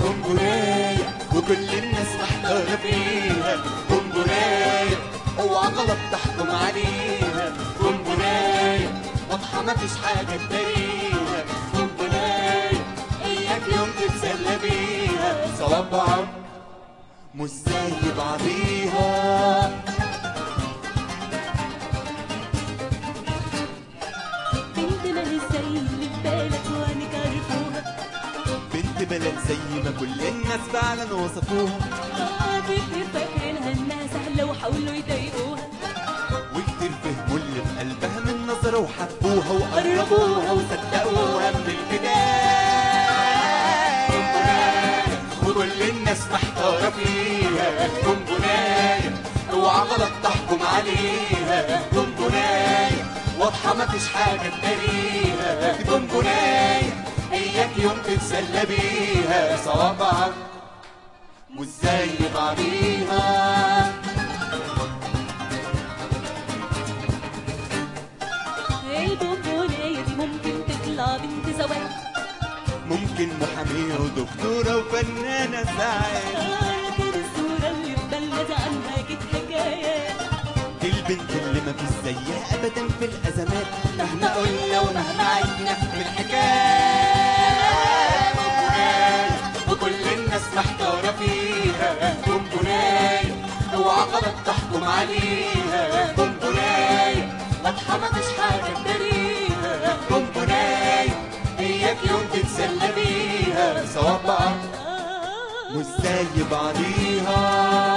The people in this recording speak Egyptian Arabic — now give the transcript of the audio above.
بونبوناية وكل الناس محتارة فيها بونبوناية اوعى غلط تحكم عليها بونبوناية واضحة مفيش حاجة تداريها بونبوناية اياك يوم تتسلى بيها صوابعك مش زي بعضيها بنت مالي زي اللي في بالك وعينك عرفوها بنت بلد زي ما كل الناس فعلا وصفوها آه كتير فاكرينها انها سهلة وحاولوا يضايقوها وكتير فهموا اللي في قلبها من نظرة وحبوها وقربوها وصدقوها من البداية وكل الناس محتارة فيها بونبوناية اوعى غلط تحكم عليها بونبوناية واضحة مفيش حاجة تداريها دي بونبوناية اياك يوم تتسلى بيها صوابعك مش زي بعضيها البونبوناية دي ممكن تطلع بنت زواج ممكن محامية ودكتورة وفنانة ساعات آه لكن الصورة اللي في بالنا دي عنها كده حكايات دي البنت اللي ما فيش زيها ابدا في الازمات مهما قلنا ومهما عدنا في الحكاية وكل الناس محتارة فيها بونبوناية اوعى غلط تحكم عليها بونبوناية واضحة مفيش حاجة تداريها بونبوناية اياك يوم تتسلى بيها صوابعك آه مش زي بعضيها